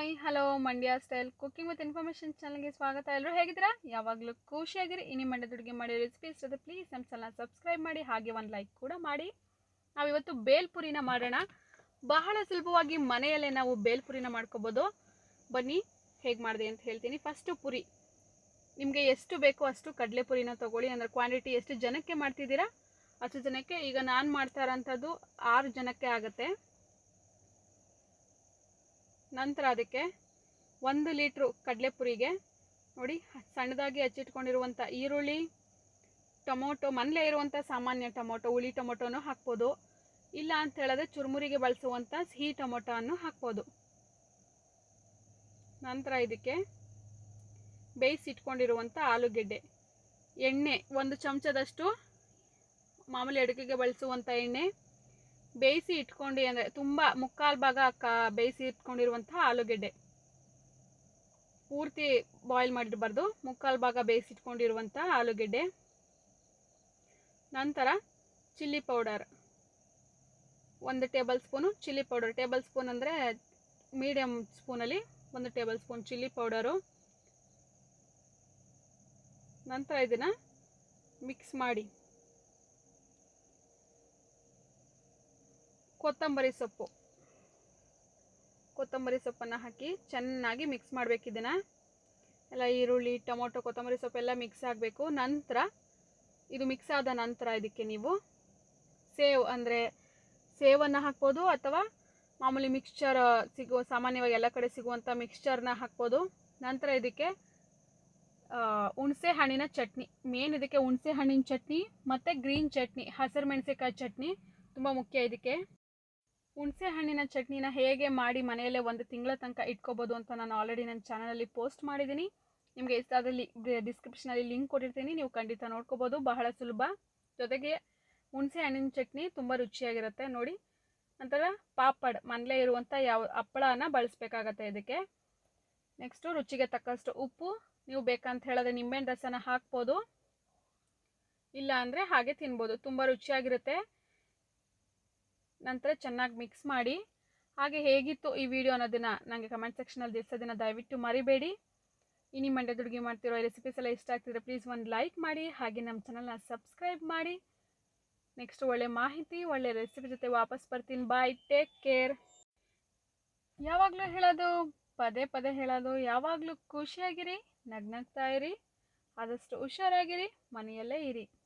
hi hello Mandya style cooking with information ಚಾನಲ್ಗೆ ಸ್ವಾಗತ ಎಲ್ಲರೂ ಹೇಗಿದ್ದೀರಾ ಯಾವಾಗಲೂ ಖುಷಿಯಾಗಿರಿ ಇನಿ ಮಂಡ್ಯದ ಅಡುಗೆ ಮಾಡೋ ರೆಸಿಪಿ ಇರ್ತದೆ ಪ್ಲೀಸ್ ನಮ್ಮ ಚಾನಲ್ ಸಬ್ಸ್ಕ್ರೈಬ್ ಮಾಡಿ ಹಾಗೆ ಒಂದು ಲೈಕ್ ಕೂಡ ಮಾಡಿ ನಾವಿವತ್ತು ಬೇಲ್ಪುರಿನ ಮಾಡೋಣ ಬಹಳ ಸುಲಭವಾಗಿ ಮನೆಯಲ್ಲೇ ನಾವು ಬೇಲ್ಪುರಿನ ಮಾಡ್ಕೋಬೋದು ಬನ್ನಿ ಹೇಗೆ ಮಾಡಿದೆ ಅಂತ ಹೇಳ್ತೀನಿ ಫಸ್ಟು ಪುರಿ ನಿಮಗೆ ಎಷ್ಟು ಬೇಕೋ ಅಷ್ಟು ಕಡಲೆಪುರಿನ ತೊಗೊಳ್ಳಿ ಅಂದರೆ ಕ್ವಾಂಟಿಟಿ ಎಷ್ಟು ಜನಕ್ಕೆ ಮಾಡ್ತಿದ್ದೀರಾ ಅಷ್ಟು ಜನಕ್ಕೆ ಈಗ ನಾನು ಮಾಡ್ತಾ ಇರೋಂಥದ್ದು ಆರು ಜನಕ್ಕೆ ಆಗುತ್ತೆ ನಂತರ ಅದಕ್ಕೆ ಒಂದು ಲೀಟ್ರು ಕಡಲೆಪುರಿಗೆ ನೋಡಿ ಸಣ್ಣದಾಗಿ ಹಚ್ಚಿಟ್ಕೊಂಡಿರುವಂಥ ಈರುಳ್ಳಿ ಟೊಮೊಟೊ ಮನೇಲೇ ಇರುವಂಥ ಸಾಮಾನ್ಯ ಟೊಮೊಟೊ ಹುಳಿ ಟೊಮೊಟೊನೂ ಹಾಕ್ಬೋದು ಇಲ್ಲ ಅಂತ ಹೇಳಿದ್ರೆ ಚುರುಮುರಿಗೆ ಬಳಸುವಂಥ ಸಿಹಿ ಟೊಮೊಟೊವನ್ನು ಹಾಕ್ಬೋದು ನಂತರ ಇದಕ್ಕೆ ಬೇಯಿಸಿಟ್ಕೊಂಡಿರುವಂಥ ಆಲೂಗೆಡ್ಡೆ ಎಣ್ಣೆ ಒಂದು ಚಮಚದಷ್ಟು ಮಾಮೂಲಿ ಅಡುಗೆಗೆ ಬಳಸುವಂಥ ಎಣ್ಣೆ ಬೇಯಿಸಿ ಇಟ್ಕೊಂಡು ಅಂದರೆ ತುಂಬ ಮುಕ್ಕಾಲು ಭಾಗ ಕ ಬೇಯಿಸಿ ಇಟ್ಕೊಂಡಿರುವಂಥ ಆಲೂಗೆಡ್ಡೆ ಪೂರ್ತಿ ಬಾಯ್ಲ್ ಮಾಡಿರಬಾರ್ದು ಮುಕ್ಕಾಲು ಭಾಗ ಬೇಯಿಸಿಟ್ಕೊಂಡಿರುವಂಥ ಆಲೂಗೆಡ್ಡೆ ನಂತರ ಚಿಲ್ಲಿ ಪೌಡರ್ ಒಂದು tablespoon chilli powder tablespoon ಅಂದರೆ ಮೀಡಿಯಮ್ ಸ್ಪೂನಲ್ಲಿ ಒಂದು ಟೇಬಲ್ ಸ್ಪೂನ್ ಚಿಲ್ಲಿ ಪೌಡರು ನಂತರ ಇದನ್ನು ಮಿಕ್ಸ್ ಮಾಡಿ ಕೊತ್ತಂಬರಿ ಸೊಪ್ಪು ಕೊತ್ತಂಬರಿ ಸೊಪ್ಪನ್ನು ಹಾಕಿ ಚೆನ್ನಾಗಿ ಮಿಕ್ಸ್ ಮಾಡಬೇಕು ಇದನ್ನು ಎಲ್ಲ ಈರುಳ್ಳಿ ಟೊಮೊಟೊ ಕೊತ್ತಂಬರಿ ಸೊಪ್ಪೆಲ್ಲ ಮಿಕ್ಸ್ ಆಗಬೇಕು ನಂತರ ಇದು ಮಿಕ್ಸ್ ಆದ ನಂತರ ಇದಕ್ಕೆ ನೀವು ಸೇವ್ ಅಂದರೆ ಸೇವನ್ನು ಹಾಕ್ಬೋದು ಅಥವಾ ಮಾಮೂಲಿ ಮಿಕ್ಸ್ಚರ್ ಸಿಗುವ ಸಾಮಾನ್ಯವಾಗಿ ಎಲ್ಲ ಕಡೆ ಸಿಗುವಂಥ ಮಿಕ್ಸ್ಚರ್ನ ಹಾಕ್ಬೋದು ನಂತರ ಇದಕ್ಕೆ ಹುಣಸೆ ಹಣ್ಣಿನ ಚಟ್ನಿ ಮೇನ್ ಇದಕ್ಕೆ ಹುಣಸೆ ಹಣ್ಣಿನ ಚಟ್ನಿ ಮತ್ತು ಗ್ರೀನ್ ಚಟ್ನಿ ಹಸಿರು ಮೆಣಸಿಕಾಯಿ ಚಟ್ನಿ ತುಂಬ ಮುಖ್ಯ ಇದಕ್ಕೆ ಹುಣಸೆ ಹಣ್ಣಿನ ಚಟ್ನಿನ ಹೇಗೆ ಮಾಡಿ ಮನೆಯಲ್ಲೇ ಒಂದು ತಿಂಗಳ ತನಕ ಇಟ್ಕೋಬೋದು ಅಂತ ನಾನು ಆಲ್ರೆಡಿ ನನ್ನ ಚಾನಲಲ್ಲಿ ಪೋಸ್ಟ್ ಮಾಡಿದ್ದೀನಿ ನಿಮಗೆ ಇಷ್ಟ ಆದಲ್ಲಿ ಡಿಸ್ಕ್ರಿಪ್ಷನಲ್ಲಿ ಲಿಂಕ್ ಕೊಟ್ಟಿರ್ತೀನಿ ನೀವು ಖಂಡಿತ ನೋಡ್ಕೋಬೋದು ಬಹಳ ಸುಲಭ ಜೊತೆಗೆ ಹುಣಸೆ ಹಣ್ಣಿನ ಚಟ್ನಿ ತುಂಬ ರುಚಿಯಾಗಿರುತ್ತೆ ನೋಡಿ ನಂತರ ಪಾಪಡ್ ಮನೇಲೇ ಇರುವಂಥ ಯಾವ ಹಪ್ಪಳನ ಬಳಸಬೇಕಾಗತ್ತೆ ಇದಕ್ಕೆ ನೆಕ್ಸ್ಟು ರುಚಿಗೆ ತಕ್ಕಷ್ಟು ಉಪ್ಪು ನೀವು ಬೇಕಂತ ಹೇಳಿದ್ರೆ ನಿಂಬೆಹಣ್ಣು ರಸನ ಹಾಕ್ಬೋದು ಇಲ್ಲ ಅಂದರೆ ಹಾಗೆ ತಿನ್ಬೋದು ತುಂಬ ರುಚಿಯಾಗಿರುತ್ತೆ ನಂತರ ಚೆನ್ನಾಗಿ ಮಿಕ್ಸ್ ಮಾಡಿ ಹಾಗೆ ಹೇಗಿತ್ತು ಈ ವಿಡಿಯೋ ಅನ್ನೋದನ್ನು ನನಗೆ ಕಮೆಂಟ್ ಸೆಕ್ಷನಲ್ಲಿ ತಿಳಿಸೋದನ್ನು ದಯವಿಟ್ಟು ಮರಿಬೇಡಿ ಇನಿ ಮಂಡ್ಯದ ಅಡುಗೆ ಮಾಡ್ತಿರೋ ರೆಸಿಪೀಸ್ ಎಲ್ಲ ಇಷ್ಟ ಆಗ್ತಿದ್ರೆ ಪ್ಲೀಸ್ ಒಂದು ಲೈಕ್ ಮಾಡಿ ಹಾಗೆ ನಮ್ಮ ಚಾನಲ್ನ ಸಬ್ಸ್ಕ್ರೈಬ್ ಮಾಡಿ ನೆಕ್ಸ್ಟ್ ಒಳ್ಳೆ ಮಾಹಿತಿ ಒಳ್ಳೆ ರೆಸಿಪಿ ಜೊತೆ ವಾಪಸ್ ಬರ್ತೀನಿ ಬಾಯ್ ಟೇಕ್ ಕೇರ್ ಯಾವಾಗಲೂ ಹೇಳೋದು ಪದೇ ಪದೇ ಹೇಳೋದು ಯಾವಾಗಲೂ ಖುಷಿಯಾಗಿರಿ ನಗ್ನಗ್ತಾ ಇರಿ ಆದಷ್ಟು ಹುಷಾರಾಗಿರಿ ಮನೆಯಲ್ಲೇ ಇರಿ